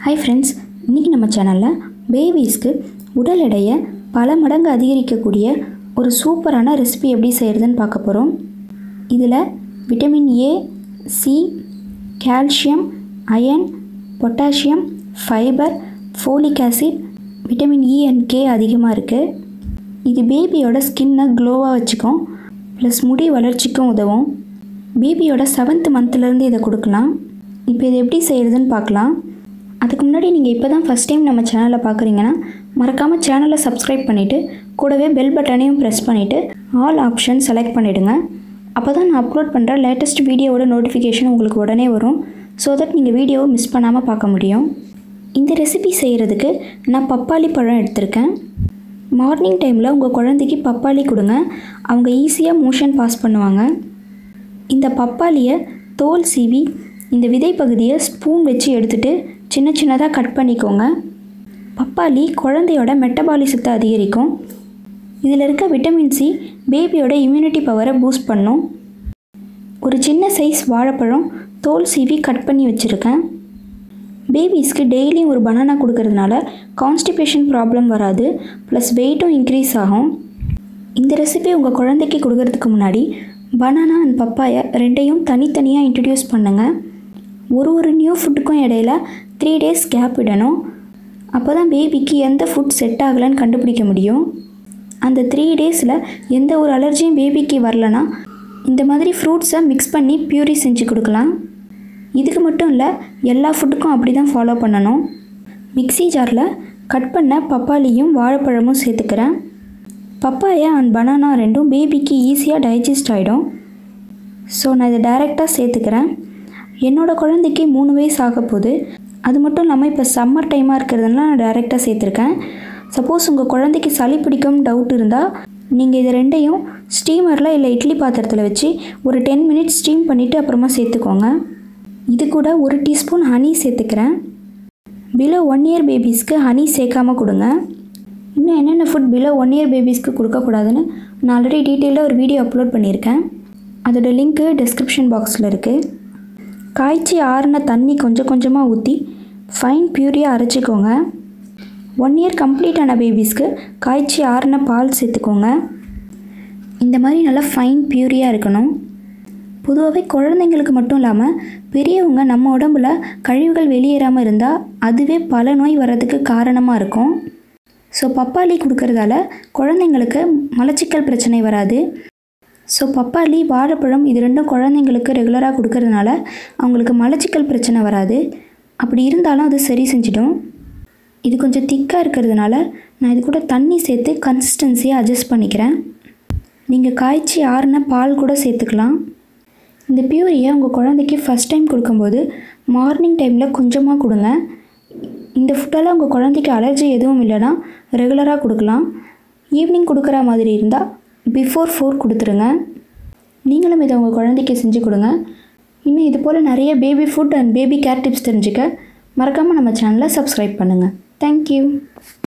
hi friends இன்றைக்கி நம்ம சேனலில் பேபிஸ்க்கு உடல் எடையை பல மடங்கு அதிகரிக்கக்கூடிய ஒரு சூப்பரான ரெசிபி எப்படி செய்கிறதுன்னு பார்க்க போகிறோம் இதில் vitamin A C calcium iron potassium fibre folic acid vitamin E and K அதிகமாக இருக்குது இது பேபியோட ஸ்கின்னை க்ளோவாக வச்சுக்கும் ப்ளஸ் முடி வளர்ச்சிக்கும் உதவும் பேபியோட செவன்த் மந்த்லேருந்து இதை கொடுக்கலாம் இப்போ இதை எப்படி செய்கிறதுன்னு பார்க்கலாம் அதுக்கு முன்னாடி நீங்கள் இப்போ தான் ஃபஸ்ட் டைம் நம்ம சேனலில் பார்க்குறீங்கன்னா மறக்காமல் சேனலை சப்ஸ்கிரைப் பண்ணிவிட்டு கூடவே பெல் பட்டனையும் ப்ரெஸ் பண்ணிவிட்டு ஆல் ஆப்ஷன் செலக்ட் பண்ணிவிடுங்க அப்போ தான் நான் அப்லோட் பண்ணுற லேட்டஸ்ட் வீடியோவோட நோட்டிஃபிகேஷன் உங்களுக்கு உடனே வரும் ஸோ தட் நீங்கள் வீடியோவை மிஸ் பண்ணாமல் பார்க்க முடியும் இந்த ரெசிபி செய்கிறதுக்கு நான் பப்பாளி பழம் எடுத்திருக்கேன் மார்னிங் டைமில் உங்கள் குழந்தைக்கு பப்பாளி கொடுங்க அவங்க ஈஸியாக மோஷன் பாஸ் பண்ணுவாங்க இந்த பப்பாளியை தோல் சீவி இந்த விதை பகுதியை ஸ்பூன் வச்சு எடுத்துட்டு சின்ன சின்னதாக கட் பண்ணிக்கோங்க பப்பாளி குழந்தையோட மெட்டபாலிசத்தை அதிகரிக்கும் இதில் இருக்க விட்டமின் சி பேபியோட இம்யூனிட்டி பவரை பூஸ்ட் பண்ணும் ஒரு சின்ன சைஸ் வாழைப்பழம் தோல் சீவி கட் பண்ணி வச்சுருக்கேன் பேபிஸ்க்கு டெய்லியும் ஒரு பனானா கொடுக்கறதுனால கான்ஸ்டிபேஷன் ப்ராப்ளம் வராது ப்ளஸ் வெயிட்டும் இன்க்ரீஸ் ஆகும் இந்த ரெசிபி உங்கள் குழந்தைக்கு கொடுக்கறதுக்கு முன்னாடி பனானா அண்ட் பப்பாயா ரெண்டையும் தனித்தனியாக இன்ட்ரடியூஸ் பண்ணுங்கள் ஒரு ஒரு நியூ ஃபுட்டுக்கும் இடையில த்ரீ டேஸ் கேப் விடணும் அப்போ தான் பேபிக்கு எந்த ஃபுட் செட் ஆகலைன்னு கண்டுபிடிக்க முடியும் அந்த த்ரீ டேஸில் எந்த ஒரு அலர்ஜியும் பேபிக்கு வரலனா இந்த மாதிரி ஃப்ரூட்ஸை மிக்ஸ் பண்ணி பியூரி செஞ்சு கொடுக்கலாம் இதுக்கு மட்டும் இல்லை எல்லா ஃபுட்டுக்கும் அப்படி தான் ஃபாலோ பண்ணணும் மிக்ஸி ஜாரில் கட் பண்ண பப்பாளியும் வாழைப்பழமும் சேர்த்துக்கிறேன் பப்பாயா அண்ட் பனானா ரெண்டும் பேபிக்கு ஈஸியாக டைஜஸ்ட் ஆகிடும் ஸோ நான் இதை டைரெக்டாக சேர்த்துக்கிறேன் என்னோடய குழந்தைக்கு மூணு வயசு ஆக போகுது அது மட்டும் இல்லாமல் இப்போ சம்மர் டைமாக இருக்கிறதுனால நான் டைரெக்டாக சேர்த்துருக்கேன் சப்போஸ் உங்கள் குழந்தைக்கு சளி பிடிக்கும் டவுட் இருந்தால் நீங்கள் இது ரெண்டையும் ஸ்டீமரில் இல்லை இட்லி பாத்திரத்தில் வச்சு ஒரு டென் மினிட்ஸ் ஸ்டீம் பண்ணிவிட்டு அப்புறமா சேர்த்துக்கோங்க இது கூட ஒரு டீஸ்பூன் ஹனி சேர்த்துக்கிறேன் பிலோ ஒன் இயர் பேபிஸ்க்கு ஹனி சேர்க்காமல் கொடுங்க இன்னும் என்னென்ன ஃபுட் பிலோ ஒன் இயர் பேபிஸ்க்கு கொடுக்கக்கூடாதுன்னு நான் ஆல்ரெடி டீட்டெயிலாக ஒரு வீடியோ அப்லோட் பண்ணியிருக்கேன் அதோட லிங்க்கு டிஸ்கிரிப்ஷன் பாக்ஸில் இருக்குது காய்ச்சி ஆறின தண்ணி கொஞ்சம் கொஞ்சமாக ஊற்றி ஃபைன் பியூரியாக அரைச்சிக்கோங்க ஒன் இயர் கம்ப்ளீட் ஆன பேபிஸ்க்கு காய்ச்சி ஆறின பால் சேர்த்துக்கோங்க இந்த மாதிரி நல்லா ஃபைன் பியூரியாக இருக்கணும் பொதுவாகவே குழந்தைங்களுக்கு மட்டும் இல்லாமல் பெரியவங்க நம்ம உடம்புல கழிவுகள் வெளியேறாமல் இருந்தால் அதுவே பல நோய் வர்றதுக்கு காரணமாக இருக்கும் ஸோ பப்பாளி கொடுக்கறதால குழந்தைங்களுக்கு மலச்சிக்கல் பிரச்சனை வராது ஸோ பப்பாளி வாழைப்பழம் இது ரெண்டும் குழந்தைங்களுக்கு ரெகுலராக கொடுக்கறதுனால அவங்களுக்கு மலச்சிக்கல் பிரச்சனை வராது அப்படி இருந்தாலும் அது சரி செஞ்சிடும் இது கொஞ்சம் திக்காக இருக்கிறதுனால நான் இது கூட தண்ணி சேர்த்து கன்சிஸ்டன்சியை அட்ஜஸ்ட் பண்ணிக்கிறேன் நீங்கள் காய்ச்சி ஆறின பால் கூட சேர்த்துக்கலாம் இந்த பியூரியை உங்கள் குழந்தைக்கு ஃபஸ்ட் டைம் கொடுக்கும்போது மார்னிங் டைமில் கொஞ்சமாக கொடுங்க இந்த ஃபுட்டெல்லாம் உங்கள் குழந்தைக்கு அலர்ஜி எதுவும் இல்லைன்னா ரெகுலராக கொடுக்கலாம் ஈவினிங் கொடுக்குற மாதிரி இருந்தால் பிஃபோர் ஃபோர் கொடுத்துருங்க நீங்களும் இதை உங்கள் குழந்தைக்கு செஞ்சு கொடுங்க இன்னும் இது போல் நிறைய baby food and baby care tips தெரிஞ்சுக்க மறக்காமல் நம்ம சேனலை சப்ஸ்கிரைப் பண்ணுங்கள் தேங்க்யூ